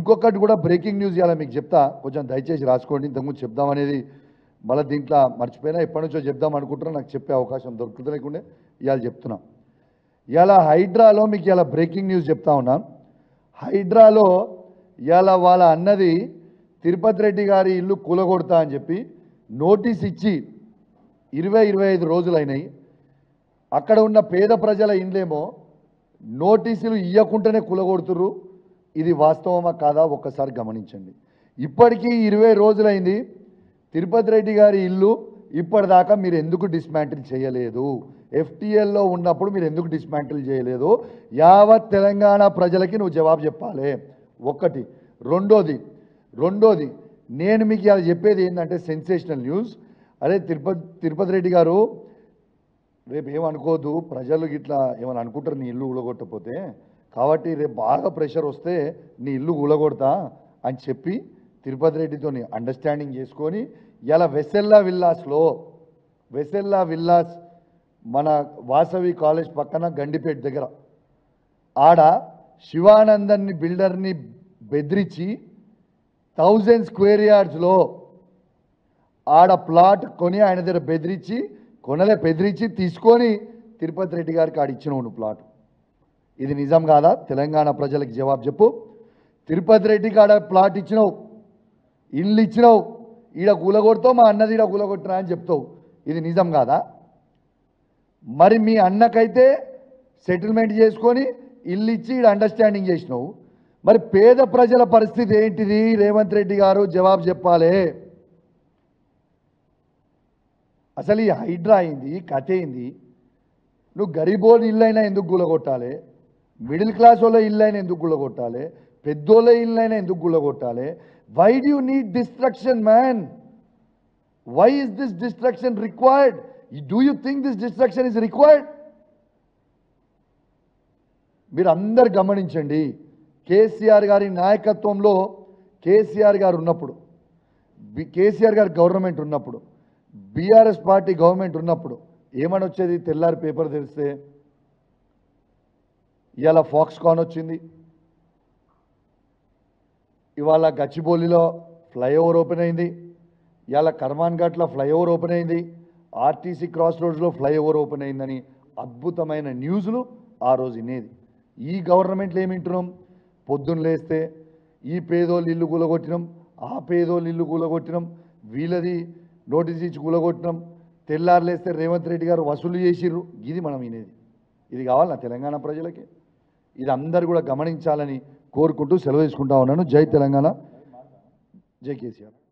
ఇంకొకటి కూడా breaking news ఇవాళ మీకు చెప్తా కొంచెం దయచేసి రాసుకోండి ఇంతకుముందు చెప్దామనేది మళ్ళీ దీంట్లో మర్చిపోయినా ఎప్పటి నుంచో చెప్దాం అనుకుంటున్నా నాకు చెప్పే అవకాశం దొరుకుతుంది లేకుండే ఇవాళ చెప్తున్నా ఇవాళ హైడ్రాలో మీకు ఇలా బ్రేకింగ్ న్యూస్ చెప్తా ఉన్నాను హైడ్రాలో ఇవాళ వాళ్ళ అన్నది తిరుపతి రెడ్డి గారి ఇల్లు కూలగొడతా అని చెప్పి నోటీస్ ఇచ్చి ఇరవై ఇరవై ఐదు రోజులైనాయి అక్కడ ఉన్న పేద ప్రజల ఇండ్లేమో నోటీసులు ఇవ్వకుండానే కూలగొడుతుర్రు ఇది వాస్తవమా కాదా ఒక్కసారి గమనించండి ఇప్పటికీ ఇరవై రోజులైంది తిరుపతి రెడ్డి గారి ఇల్లు ఇప్పటిదాకా మీరు ఎందుకు డిస్మాంటిల్ చేయలేదు ఎఫ్టీఎల్లో ఉన్నప్పుడు మీరు ఎందుకు డిస్మాంటిల్ చేయలేదు యావత్ తెలంగాణ ప్రజలకి నువ్వు జవాబు చెప్పాలి ఒక్కటి రెండోది రెండోది నేను మీకు ఇలా చెప్పేది ఏంటంటే సెన్సేషనల్ న్యూస్ అరే తిరుపతి తిరుపతి రెడ్డి గారు రేపు ఏమనుకోవద్దు ప్రజలు ఇట్లా ఏమని అనుకుంటారు నీ ఇల్లు ఊలగొట్టకపోతే కాబట్టి రేపు బాగా ప్రెషర్ వస్తే నీ ఇల్లు ఊలగొడతా అని చెప్పి తిరుపతి రెడ్డితో అండర్స్టాండింగ్ చేసుకొని ఇలా వెసెల్లా విల్లాస్లో వెసెల్లా విల్లాస్ మన వాసవి కాలేజ్ పక్కన గండిపేట దగ్గర ఆడ శివానందన్ని బిల్డర్ని బెదిరించి థౌజండ్ స్క్వేర్ యార్డ్స్లో ఆడ ప్లాట్ కొని ఆయన దగ్గర బెదిరించి కొనలే బెదిరించి తీసుకొని తిరుపతి రెడ్డి గారికి ఆడ ఇచ్చినవు నువ్వు ప్లాట్ ఇది నిజం కాదా తెలంగాణ ప్రజలకు జవాబు చెప్పు తిరుపతి రెడ్డికి ఆడ ప్లాట్ ఇచ్చినావు ఇల్లు ఇచ్చినావు ఈడ కూలగొడతావు మా అన్నది ఈడ కూలగొట్టినా అని చెప్తావు ఇది నిజం కాదా మరి మీ అన్నకైతే సెటిల్మెంట్ చేసుకొని ఇల్లు ఇచ్చి ఈడ అండర్స్టాండింగ్ చేసినావు మరి పేద ప్రజల పరిస్థితి ఏంటిది రేవంత్ రెడ్డి గారు జవాబు చెప్పాలి అసలు ఈ హైడ్రా అయింది కథ ఏంది నువ్వు గరీబోని ఇల్లు అయినా ఎందుకు గులగొట్టాలి మిడిల్ క్లాస్ వాళ్ళ ఇల్లు అయినా ఎందుకు గులగొట్టాలి పెద్దోళ్ళ ఇల్లు అయినా ఎందుకు గులగొట్టాలి why do you need destruction man why is this destruction required do you think this destruction is required మీరు అందరు గమనించండి కేసీఆర్ గారి నాయకత్వంలో కేసీఆర్ గారు ఉన్నప్పుడు బి- కేసీఆర్ గారి గవర్నమెంట్ ఉన్నప్పుడు బీఆర్ఎస్ పార్టీ గవర్నమెంట్ ఉన్నప్పుడు ఏమని వచ్చేది తెల్లారి పేపర్ తెరిస్తే ఇవాళ ఫాక్స్కాన్ వచ్చింది ఇవాళ గచ్చిబౌలిలో ఫ్లైఓవర్ ఓపెన్ అయింది ఇవాళ కర్మాన్ ఘాట్లో ఫ్లైఓవర్ ఓపెన్ అయింది ఆర్టీసీ క్రాస్ రోడ్స్లో ఫ్లైఓవర్ ఓపెన్ అయిందని అద్భుతమైన న్యూస్లు ఆ రోజు వినేది ఈ గవర్నమెంట్లో ఏమి వింటున్నాం పొద్దున్న లేస్తే ఈ పేదోళ్ళు ఇల్లు కూలగొట్టినాం ఆ పేదోళ్ళు ఇల్లు కూలగొట్టినాం వీళ్ళది నోటీస్ ఇచ్చి కూలగొట్టినాం తెల్లారు లేస్తే రేవంత్ రెడ్డి గారు వసూలు చేసిర్రు ఇది మనం వినేది ఇది కావాలన్నా తెలంగాణ ప్రజలకి ఇది అందరు కూడా గమనించాలని కోరుకుంటూ సెలవు తీసుకుంటా ఉన్నాను జై తెలంగాణ జై కేసీఆర్